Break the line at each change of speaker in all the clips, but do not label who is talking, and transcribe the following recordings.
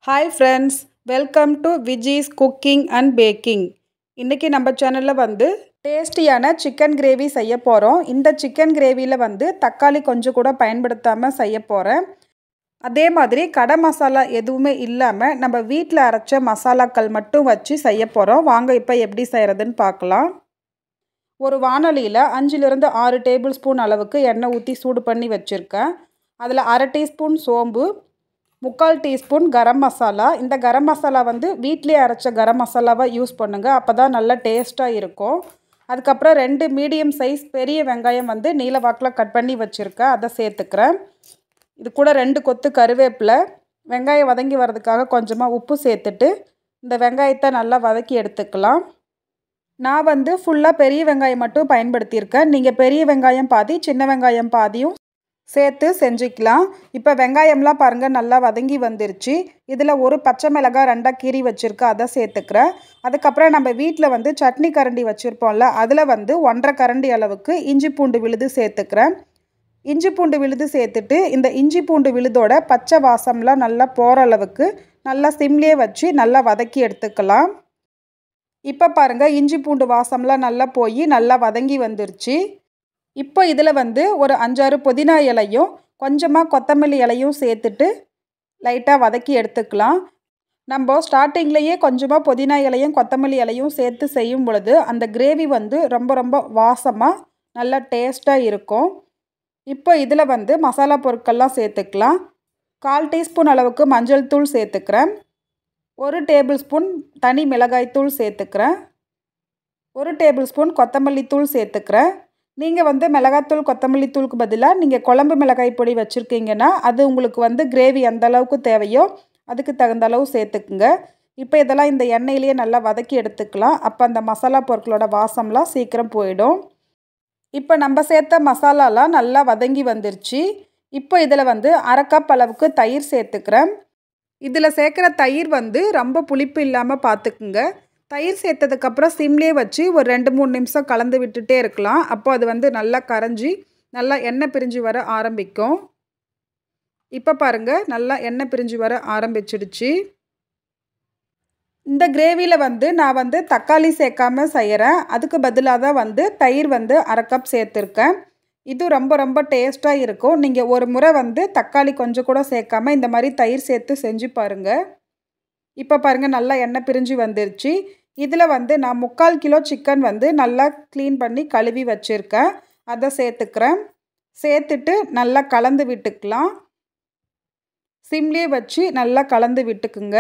hi friends welcome to Viji's cooking and baking இன்றைக்கி நம்ம சேனலில் வந்து டேஸ்டியான சிக்கன் கிரேவி செய்ய போகிறோம் இந்த சிக்கன் கிரேவியில் வந்து தக்காளி கொஞ்சம் கூட பயன்படுத்தாமல் செய்ய போகிறேன் அதே மாதிரி கடை மசாலா எதுவுமே இல்லாமல் நம்ம வீட்டில் அரைச்ச மசாலாக்கள் மட்டும் வச்சு செய்ய போகிறோம் வாங்க இப்போ எப்படி செய்கிறதுன்னு பார்க்கலாம் ஒரு வானொலியில் அஞ்சுலேருந்து ஆறு டேபிள் ஸ்பூன் அளவுக்கு எண்ணெய் ஊற்றி சூடு பண்ணி வச்சுருக்கேன் அதில் அரை டீஸ்பூன் சோம்பு முக்கால் டீஸ்பூன் கரம் மசாலா இந்த கரம் மசாலா வந்து வீட்டிலே அரைச்ச கரம் மசாலாவை யூஸ் பண்ணுங்கள் அப்போ தான் நல்லா டேஸ்ட்டாக இருக்கும் அதுக்கப்புறம் ரெண்டு மீடியம் சைஸ் பெரிய வெங்காயம் வந்து நீல வாக்கில் கட் பண்ணி வச்சுருக்கேன் அதை சேர்த்துக்கிறேன் இது கூட ரெண்டு கொத்து கருவேப்பிலை வெங்காயம் வதங்கி வர்றதுக்காக கொஞ்சமாக உப்பு சேர்த்துட்டு இந்த வெங்காயத்தை நல்லா வதக்கி எடுத்துக்கலாம் நான் வந்து ஃபுல்லாக பெரிய வெங்காயம் மட்டும் பயன்படுத்தியிருக்கேன் நீங்கள் பெரிய வெங்காயம் பாதி சின்ன வெங்காயம் பாதியும் சேர்த்து செஞ்சுக்கலாம் இப்போ வெங்காயம்லாம் பாருங்கள் நல்லா வதங்கி வந்துருச்சு இதில் ஒரு பச்சை மிளகாய் ரெண்டாக கீரி வச்சுருக்கேன் அதை சேர்த்துக்கிறேன் அதுக்கப்புறம் நம்ம வீட்டில் வந்து சட்னி கரண்டி வச்சுருப்போம்ல அதில் வந்து ஒன்றரை கரண்டி அளவுக்கு இஞ்சி பூண்டு விழுது சேர்த்துக்கிறேன் இஞ்சி பூண்டு விழுது சேர்த்துட்டு இந்த இஞ்சி பூண்டு விழுதோட பச்சை வாசம்லாம் நல்லா போகிற அளவுக்கு நல்லா சிம்லேயே வச்சு நல்லா வதக்கி எடுத்துக்கலாம் இப்போ பாருங்கள் இஞ்சி பூண்டு வாசம்லாம் நல்லா போய் நல்லா வதங்கி வந்துருச்சு இப்போ இதில் வந்து ஒரு அஞ்சாறு புதினா இலையும் கொஞ்சமாக கொத்தமல்லி இலையும் சேர்த்துட்டு லைட்டாக வதக்கி எடுத்துக்கலாம் நம்ம ஸ்டார்டிங்லேயே கொஞ்சமாக புதினா இலையும் கொத்தமல்லி இலையும் சேர்த்து செய்யும் பொழுது அந்த கிரேவி வந்து ரொம்ப ரொம்ப வாசமாக நல்லா டேஸ்ட்டாக இருக்கும் இப்போ இதில் வந்து மசாலா பொருட்கள்லாம் சேர்த்துக்கலாம் கால் டீஸ்பூன் அளவுக்கு மஞ்சள் தூள் சேர்த்துக்கிறேன் ஒரு டேபிள் ஸ்பூன் தனி மிளகாய் தூள் சேர்த்துக்கிறேன் ஒரு டேபிள் ஸ்பூன் கொத்தமல்லி தூள் சேர்த்துக்கிறேன் நீங்கள் வந்து மிளகாத்தூள் கொத்தமல்லி தூளுக்கு பதிலாக நீங்கள் குழம்பு மிளகாய் பொடி வச்சுருக்கீங்கன்னா அது உங்களுக்கு வந்து கிரேவி எந்த அளவுக்கு தேவையோ அதுக்கு தகுந்த அளவு சேர்த்துக்குங்க இப்போ இதெல்லாம் இந்த எண்ணெயிலேயே நல்லா வதக்கி எடுத்துக்கலாம் அப்போ அந்த மசாலா பொருட்களோட வாசம்லாம் சீக்கிரம் போயிடும் இப்போ நம்ம சேர்த்த மசாலாலாம் நல்லா வதங்கி வந்துருச்சு இப்போ இதில் வந்து அரை கப் அளவுக்கு தயிர் சேர்த்துக்கிறேன் இதில் சேர்க்குற தயிர் வந்து ரொம்ப புளிப்பு இல்லாமல் பார்த்துக்குங்க தயிர் சேர்த்ததுக்கப்புறம் சிம்லேயே வச்சு ஒரு ரெண்டு மூணு நிமிஷம் கலந்து விட்டுட்டே இருக்கலாம் அப்போ அது வந்து நல்லா கரைஞ்சி நல்லா எண்ணெய் பிரிஞ்சு வர ஆரம்பிக்கும் இப்போ பாருங்கள் நல்லா எண்ணெய் பிரிஞ்சு வர ஆரம்பிச்சிடுச்சு இந்த கிரேவியில் வந்து நான் வந்து தக்காளி சேர்க்காம செய்கிறேன் அதுக்கு பதிலாக தான் வந்து தயிர் வந்து அரை கப் சேர்த்துருக்கேன் இது ரொம்ப ரொம்ப டேஸ்ட்டாக இருக்கும் நீங்கள் ஒரு முறை வந்து தக்காளி கொஞ்சம் கூட சேர்க்காம இந்த மாதிரி தயிர் சேர்த்து செஞ்சு பாருங்கள் இப்போ பாருங்கள் நல்லா எண்ணெய் பிரிஞ்சு வந்துருச்சு இதில் வந்து நான் முக்கால் கிலோ சிக்கன் வந்து நல்லா க்ளீன் பண்ணி கழுவி வச்சுருக்கேன் அதை சேர்த்துக்கிறேன் சேர்த்துட்டு நல்லா கலந்து விட்டுக்கலாம் சிம்லேயே வச்சு நல்லா கலந்து விட்டுக்குங்க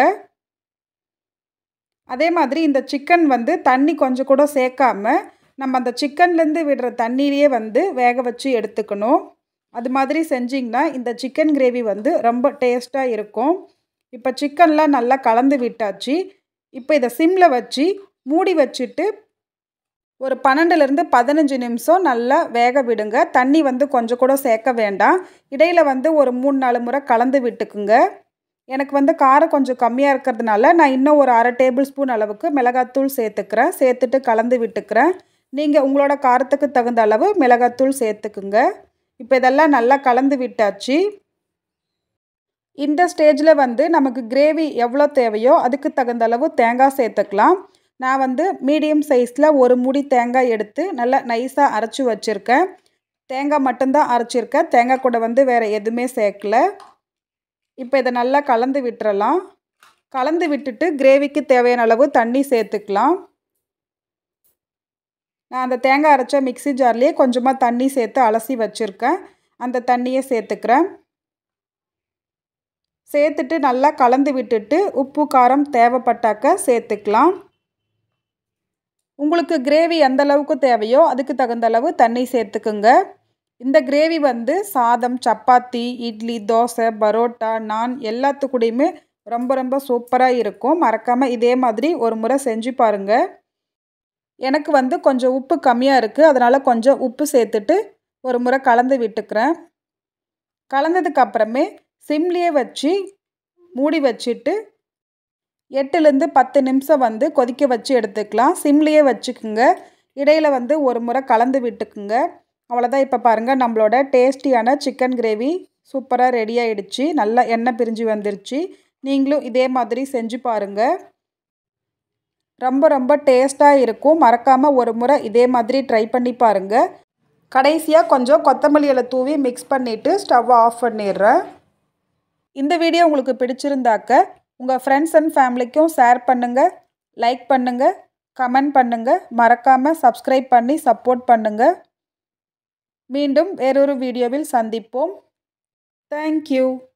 அதே மாதிரி இந்த சிக்கன் வந்து தண்ணி கொஞ்சம் கூட சேர்க்காம நம்ம அந்த சிக்கன்லேருந்து விடுற தண்ணியிலேயே வந்து வேக வச்சு எடுத்துக்கணும் அது மாதிரி செஞ்சிங்கன்னா இந்த சிக்கன் கிரேவி வந்து ரொம்ப டேஸ்ட்டாக இருக்கும் இப்போ சிக்கன்லாம் நல்லா கலந்து விட்டாச்சு இப்போ இதை சிம்மில் வச்சு மூடி வச்சுட்டு ஒரு பன்னெண்டுலேருந்து பதினஞ்சு நிமிஷம் நல்லா வேக விடுங்க தண்ணி வந்து கொஞ்சம் கூட சேர்க்க வேண்டாம் இடையில் வந்து ஒரு மூணு நாலு முறை கலந்து விட்டுக்குங்க எனக்கு வந்து காரம் கொஞ்சம் கம்மியாக இருக்கிறதுனால நான் இன்னும் ஒரு அரை டேபிள் ஸ்பூன் அளவுக்கு மிளகாத்தூள் சேர்த்துக்கிறேன் சேர்த்துட்டு கலந்து விட்டுக்கிறேன் நீங்கள் உங்களோட காரத்துக்கு தகுந்த அளவு மிளகாத்தூள் சேர்த்துக்குங்க இப்போ இதெல்லாம் நல்லா கலந்து விட்டாச்சு இந்த ஸ்டேஜில் வந்து நமக்கு கிரேவி எவ்வளோ தேவையோ அதுக்கு தகுந்த அளவு தேங்காய் சேர்த்துக்கலாம் நான் வந்து மீடியம் சைஸில் ஒரு முடி தேங்காய் எடுத்து நல்லா நைஸாக அரைச்சி வச்சுருக்கேன் தேங்காய் மட்டும்தான் அரைச்சிருக்கேன் தேங்காய் கூட வந்து வேறு எதுவுமே சேர்க்கல இப்போ இதை நல்லா கலந்து விட்டுறலாம் கலந்து விட்டுட்டு கிரேவிக்கு தேவையான அளவு தண்ணி சேர்த்துக்கலாம் நான் அந்த தேங்காய் அரைச்ச மிக்சி ஜார்லேயே கொஞ்சமாக தண்ணி சேர்த்து அலசி வச்சுருக்கேன் அந்த தண்ணியை சேர்த்துக்கிறேன் சேர்த்துட்டு நல்லா கலந்து விட்டுட்டு உப்பு காரம் தேவைப்பட்டாக்க சேர்த்துக்கலாம் உங்களுக்கு கிரேவி எந்த அளவுக்கு தேவையோ அதுக்கு தகுந்த அளவு தண்ணி சேர்த்துக்குங்க இந்த கிரேவி வந்து சாதம் சப்பாத்தி இட்லி தோசை பரோட்டா நான் எல்லாத்துக்கூடையுமே ரொம்ப ரொம்ப சூப்பராக இருக்கும் மறக்காமல் இதே மாதிரி ஒரு முறை செஞ்சு பாருங்கள் எனக்கு வந்து கொஞ்சம் உப்பு கம்மியாக இருக்குது அதனால் கொஞ்சம் உப்பு சேர்த்துட்டு ஒரு முறை கலந்து விட்டுக்கிறேன் கலந்ததுக்கு அப்புறமே சிம்லேயே வச்சு மூடி வச்சுட்டு எட்டுலேருந்து பத்து நிமிஷம் வந்து கொதிக்க வச்சு எடுத்துக்கலாம் சிம்லேயே வச்சுக்குங்க இடையில் வந்து ஒரு முறை கலந்து விட்டுக்குங்க அவ்வளோதான் இப்போ பாருங்கள் நம்மளோட டேஸ்டியான சிக்கன் கிரேவி சூப்பராக ரெடி ஆகிடுச்சு நல்லா எண்ணெய் பிரிஞ்சு வந்துருச்சு நீங்களும் இதே மாதிரி செஞ்சு பாருங்கள் ரொம்ப ரொம்ப டேஸ்ட்டாக இருக்கும் மறக்காமல் ஒரு முறை இதே மாதிரி ட்ரை பண்ணி பாருங்கள் கடைசியாக கொஞ்சம் கொத்தமல்லி இலை தூவி மிக்ஸ் பண்ணிவிட்டு ஸ்டவ்வை ஆஃப் பண்ணிடுறேன் இந்த வீடியோ உங்களுக்கு பிடிச்சிருந்தாக்க உங்கள் ஃப்ரெண்ட்ஸ் அண்ட் ஃபேமிலிக்கும் ஷேர் பண்ணுங்கள் லைக் பண்ணுங்கள் கமெண்ட் பண்ணுங்கள் மறக்காமல் சப்ஸ்கிரைப் பண்ணி சப்போர்ட் பண்ணுங்கள் மீண்டும் வேறொரு வீடியோவில் சந்திப்போம் தேங்க்யூ